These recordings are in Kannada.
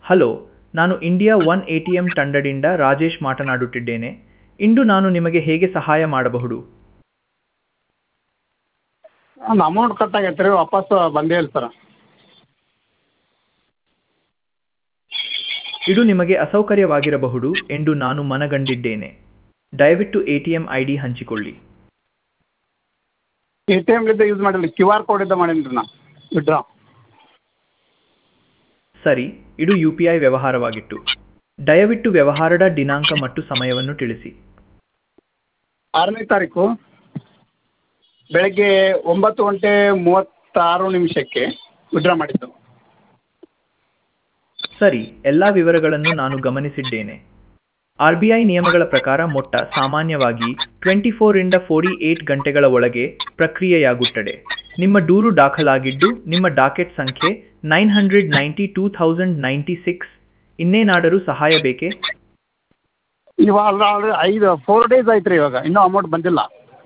ಹಲೋ ನಾನು India one A T M ತಂಡದಿಂದ ರಾಜೇಶ್ ಮಾತನಾಡುತ್ತಿದ್ದೇನೆ ಇಂದು ನಾನು ನಿಮಗೆ ಹೇಗೆ ಸಹಾಯ ಮಾಡಬಹುದು ಒಂದು ಅಮೌಂಟ್ ಕಟ್ ಆಗೈತೆ ರೀ ವಾಪಸ್ ಬಂದೇ ಇಲ್ಲ ಸರ್ ಇದು ನಿಮಗೆ ಅಸೌಕರ್ಯವಾಗಿರಬಹುದು ಎಂದು ನಾನು ಮನಗಂಡಿದ್ದೇನೆ ದಯವಿಟ್ಟು A T M I D ಹಂಚಿಕೊಳ್ಳಿ ಎ ಟಿ ಎಮ್ಲಿಂದ ಯೂಸ್ ಮಾಡಿಲ್ಲ ಕ್ಯೂ ಆರ್ ಕೋಡಿಂದ ಮಾಡೀನಿ ರೀ ನಾ ವಿಡ್ರಾ ಸರಿ ಇದು ಯು ಪಿ ಐ ವ್ಯವಹಾರವಾಗಿತ್ತು ದಯವಿಟ್ಟು ವ್ಯವಹಾರದ ದಿನಾಂಕ ಮತ್ತು ಸಮಯವನ್ನು ತಿಳಿಸಿ ಆರನೇ ತಾರೀಕು ಬೆಳಗ್ಗೆ ಒಂಬತ್ತು ಗಂಟೆ ಮೂವತ್ತಾರು ನಿಮಿಷಕ್ಕೆ ವಿಡ್ರಾ ಮಾಡಿದ್ದು ಸರಿ ಎಲ್ಲ ವಿವರಗಳನ್ನು ನಾನು ಗಮನಿಸಿದ್ದೇನೆ ಆರ್ ಬಿ ಐ ನಿಯಮಗಳ ಪ್ರಕಾರ ಮೊಟ್ಟ ಸಾಮಾನ್ಯವಾಗಿ ಟ್ವೆಂಟಿ ಫೋರಿಂದ ಫೋರ್ಟಿ ಏಟ್ ಗಂಟೆಗಳ ಒಳಗೆ ಪ್ರಕ್ರಿಯೆಯಾಗುತ್ತದೆ ನಿಮ್ಮ ದೂರು ದಾಖಲಾಗಿದ್ದು ನಿಮ್ಮ ಡಾಕೆಟ್ ಸಂಖ್ಯೆ nine hundred ninety two thousand ninety six ಇನ್ನೇನಾದರೂ ಸಹಾಯ ಬೇಕೇ ಇವಾಗ ಆಲ್ರೆಡಿ ಐದು ಫೋರ್ ಡೇಸ್ ಆಯ್ತು ರೀ ಇವಾಗ ಇನ್ನೂ ಅಮೌಂಟ್ ಬಂದಿಲ್ಲ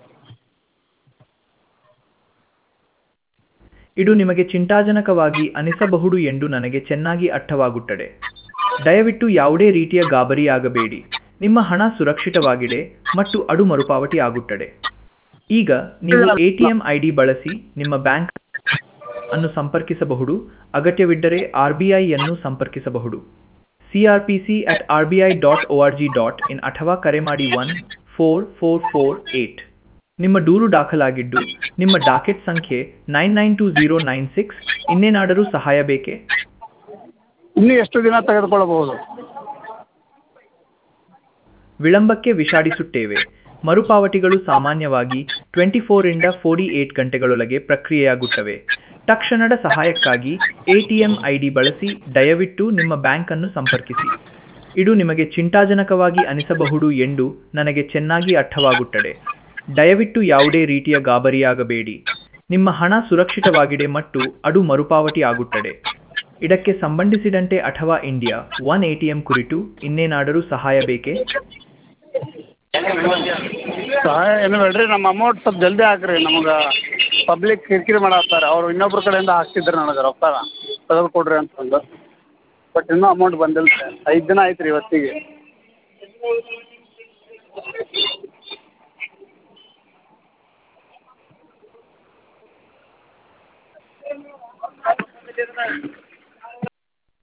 ಇದು ನಿಮಗೆ ಚಿಂತಾಜನಕವಾಗಿ ಅನಿಸಬಹುದು ಎಂದು ನನಗೆ ಚೆನ್ನಾಗಿ ಅರ್ಥವಾಗುತ್ತದೆ ದಯವಿಟ್ಟು ಯಾವುದೇ ರೀತಿಯ ಗಾಬರಿಯಾಗಬೇಡಿ ನಿಮ್ಮ ಹಣ ಸುರಕ್ಷಿತವಾಗಿದೆ ಮತ್ತು ಅದು ಮರುಪಾವತಿ ಆಗುತ್ತದೆ ಈಗ ನೀವು A T M I D ಬಳಸಿ ನಿಮ್ಮ ಬ್ಯಾಂಕ್ ಅನ್ನು ಸಂಪರ್ಕಿಸಬಹುದು ಅಗತ್ಯವಿದ್ದರೆ ಆರ್ ಬಿ ಐಯನ್ನು ಸಂಪರ್ಕಿಸಬಹುದು C R P C at R B I dot O R G dot in ಅಥವಾ ಕರೆ ಮಾಡಿ one four four four eight ನಿಮ್ಮ ದೂರು ದಾಖಲಾಗಿದ್ದು ನಿಮ್ಮ ಡಾಕೆಟ್ ಸಂಖ್ಯೆ nine nine two zero nine six ಇನ್ನೇನಾದರೂ ಸಹಾಯ ಬೇಕೇ ಇನ್ನೂ ಎಷ್ಟು ದಿನ ತೆಗೆದುಕೊಳ್ಳಬಹುದು ವಿಳಂಬಕ್ಕೆ ವಿಷಾದಿಸುತ್ತೇವೆ ಮರುಪಾವತಿಗಳು ಸಾಮಾನ್ಯವಾಗಿ ಟ್ವೆಂಟಿ ಫೋರಿಂದ ಫೋರ್ಟಿ ಏಟ್ ಗಂಟೆಗಳೊಳಗೆ ಪ್ರಕ್ರಿಯೆಯಾಗುತ್ತವೆ ತಕ್ಷಣದ ಸಹಾಯಕ್ಕಾಗಿ ಎಟಿಎಂ ಐ ಡಿ ಬಳಸಿ ದಯವಿಟ್ಟು ನಿಮ್ಮ ಬ್ಯಾಂಕ್ ಅನ್ನು ಸಂಪರ್ಕಿಸಿ ಇದು ನಿಮಗೆ ಚಿಂತಾಜನಕವಾಗಿ ಅನಿಸಬಹುದು ಎಂದು ನನಗೆ ಚೆನ್ನಾಗಿ ಅರ್ಥವಾಗುತ್ತದೆ ದಯವಿಟ್ಟು ಯಾವುದೇ ರೀತಿಯ ಗಾಬರಿಯಾಗಬೇಡಿ ನಿಮ್ಮ ಹಣ ಸುರಕ್ಷಿತವಾಗಿದೆ ಮತ್ತು ಅದು ಮರುಪಾವತಿ ಆಗುತ್ತದೆ ಇದಕ್ಕೆ ಸಂಬಂಧಿಸಿದಂತೆ ಅಥವಾ ಇಂಡಿಯಾ ಒನ್ ಎಟಿಎಂ ಕುರಿತು ಇನ್ನೇನಾದರೂ ಸಹಾಯ ಬೇಕೇ ಸಹಾಯ ಏನು ಬೇಡ್ರಿ ನಮ್ಮ ಅಮೌಂಟ್ ಸ್ವಲ್ಪ ಜಲ್ದಿ ಹಾಕ್ರಿ ನಮಗೆ ಪಬ್ಲಿಕ್ ಕಿರಿಕಿರಿ ಮಾಡತ್ತಾರೆ ಅವ್ರು ಇನ್ನೊಬ್ರ ಕಡೆಯಿಂದ ಹಾಕ್ತಿದ್ರು ನನಗೆ ರೊಕ್ಕ ತೆಗೆದು ಕೊಡ್ರಿ ಅಂತಂದು ಬಟ್ ಇನ್ನೂ ಅಮೌಂಟ್ ಬಂದಿಲ್ಲ ಸರ್ ಐದು ದಿನ ಆಯ್ತು ರೀ ಇವತ್ತಿಗೆ